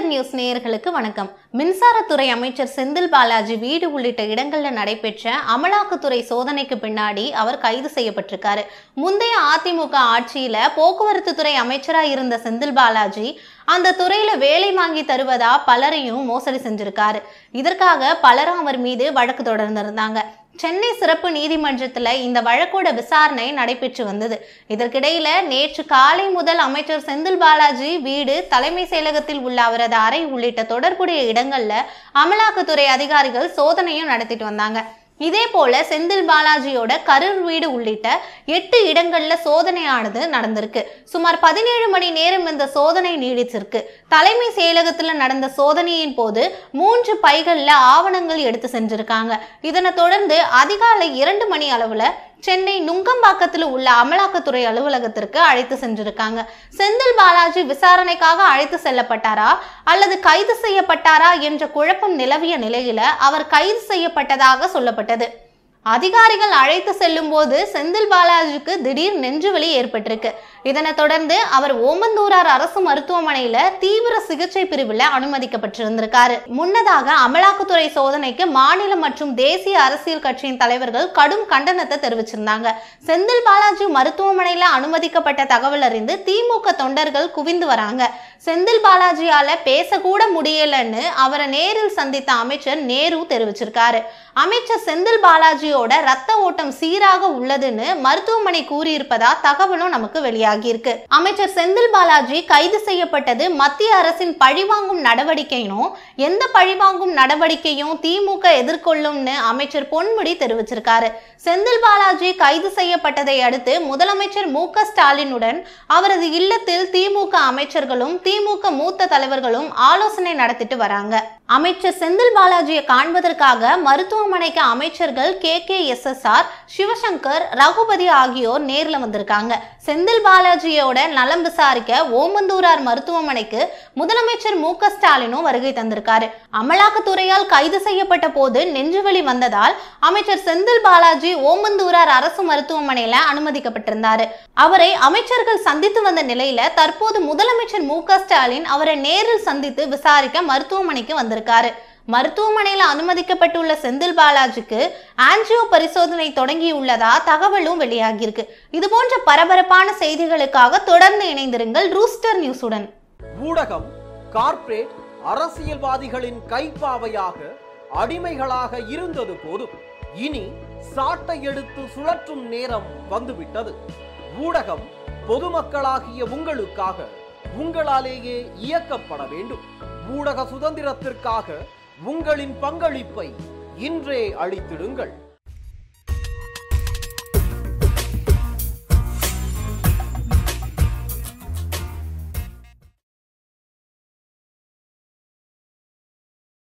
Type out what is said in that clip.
news நேயர்களுக்கு வணக்கம் மின்சாரத்துறை அமைச்சர் செந்தில் பாலாஜி வீடு உள்ளிட்ட இடங்கள்ல நடைபெற்ற அமலாக்கத்துறை சோதனைக்கு பின்னாடி அவர் கைது செய்யப்பட்டிருக்காரு முந்தைய அதிமுக ஆட்சியில போக்குவரத்து துறை அமைச்சரா இருந்த செந்தில் பாலாஜி அந்த துறையில வேலை வாங்கி தருவதா பலரையும் மோசடி செஞ்சிருக்காரு இதற்காக பலரும் அவர் மீது வழக்கு தொடர்ந்திருந்தாங்க சென்னை சிறப்பு நீதிமன்றத்துல இந்த வழக்கோட விசாரணை நடைபெற்று வந்தது இதற்கிடையில நேற்று காலை முதல் அமைச்சர் செந்தில் பாலாஜி வீடு தலைமை செயலகத்தில் உள்ள அவரது அறை உள்ளிட்ட தொடர்புடைய இடங்கள்ல அமலாக்கத்துறை அதிகாரிகள் சோதனையும் நடத்திட்டு வந்தாங்க இதே போல செந்தில் பாலாஜியோட கரூர் வீடு உள்ளிட்ட எட்டு இடங்கள்ல சோதனையானது நடந்திருக்கு சுமார் பதினேழு மணி நேரம் இந்த சோதனை நீடிச்சிருக்கு தலைமை செயலகத்துல நடந்த சோதனையின் போது மூன்று பைகள்ல ஆவணங்கள் எடுத்து செஞ்சிருக்காங்க இதனை தொடர்ந்து அதிகாலை இரண்டு மணி அளவுல சென்னை நுங்கம்பாக்கத்தில் உள்ள அமலாக்கத்துறை அலுவலகத்திற்கு அழைத்து சென்றிருக்காங்க செந்தில் பாலாஜி விசாரணைக்காக அழைத்து செல்லப்பட்டாரா அல்லது கைது செய்யப்பட்டாரா என்ற குழப்பம் நிலவிய நிலையில அவர் கைது செய்யப்பட்டதாக சொல்லப்பட்டது அதிகாரிகள் அழைத்து செல்லும் போது செந்தில் பாலாஜிக்கு திடீர் நெஞ்சுவலி ஏற்பட்டிருக்கு இதனை தொடர்ந்து அவர் ஓமந்தூரார் அரசு மருத்துவமனையில தீவிர சிகிச்சை பிரிவில் அனுமதிக்கப்பட்டிருந்திருக்காரு முன்னதாக அமலாக்கத்துறை சோதனைக்கு மாநில மற்றும் தேசிய அரசியல் கட்சியின் தலைவர்கள் கடும் கண்டனத்தை தெரிவிச்சிருந்தாங்க செந்தில் பாலாஜி மருத்துவமனையில அனுமதிக்கப்பட்ட தகவல் அறிந்து திமுக தொண்டர்கள் குவிந்து வராங்க செந்தில் பாலாஜியால பேசக்கூட முடியலன்னு அவரை நேரில் சந்தித்த அமைச்சர் நேரு தெரிவிச்சிருக்காரு அமைச்சர் செந்தில் பாலாஜியோட ரத்த ஓட்டம் சீராக உள்ளதுன்னு மருத்துவமனை கூறியிருப்பதா தகவலும் நமக்கு வெளியாகி இருக்கு அமைச்சர் செந்தில் பாலாஜி கைது செய்யப்பட்டது மத்திய அரசின் பழிவாங்கும் நடவடிக்கையும் எந்த பழிவாங்கும் நடவடிக்கையும் திமுக எதிர்கொள்ளும்னு அமைச்சர் பொன்முடி தெரிவிச்சிருக்காரு செந்தில் பாலாஜி கைது செய்யப்பட்டதை அடுத்து முதலமைச்சர் மு க ஸ்டாலினுடன் அவரது இல்லத்தில் திமுக அமைச்சர்களும் திமுக மூத்த தலைவர்களும் ஆலோசனை நடத்திட்டு வராங்க அமைச்சர் செந்தில் பாலாஜியை காண்பதற்காக மருத்துவமனைக்கு அமைச்சர்கள் K K S S R Sivasankar Raghupathi ஆகியோர் நேர்ல வந்திருக்காங்க செந்தில் பாலாஜியோட நலம் விசாரிக்க ஓமந்தூரார் மருத்துவமனைக்கு முதலமைச்சர் மு க ஸ்டாலினும் வருகை தந்திருக்காரு அமலாக்கத்துறையால் கைது செய்யப்பட்ட போது நெஞ்சுவலி வந்ததால் அமைச்சர் செந்தில் பாலாஜி ஓமந்தூரார் அரசு மருத்துவமனையில அனுமதிக்கப்பட்டிருந்தாரு அவரை அமைச்சர்கள் சந்தித்து வந்த நிலையில தற்போது முதலமைச்சர் மு க ஸ்டாலின் அவரை நேரில் சந்தித்து விசாரிக்க மருத்துவமனைக்கு வந்திருக்காரு மருத்துவமனையில் அனுமதிக்கப்பட்டுள்ள செந்தில் பாலாஜிக்கு ஆன்ஜியோ பரிசோதனை தொடங்கியுள்ளதா தகவலும் வெளியாகியிருக்கு இது போன்ற பரபரப்பான செய்திகளுக்காக தொடர்ந்து இணைந்திருங்கள் ரூஸ்டர் நியூஸுடன் ஊடகம் கார்ப்பரேட் அரசியல்வாதிகளின் கைப்பாவையாக அடிமைகளாக இருந்தது போதும் இனி சாட்டை எடுத்து சுழற்றும் நேரம் வந்துவிட்டது ஊடகம் பொதுமக்களாகிய உங்களுக்காக உங்களாலேயே இயக்கப்பட வேண்டும் ஊடக சுதந்திரத்திற்காக உங்களின் பங்களிப்பை இன்றே அளித்திடுங்கள்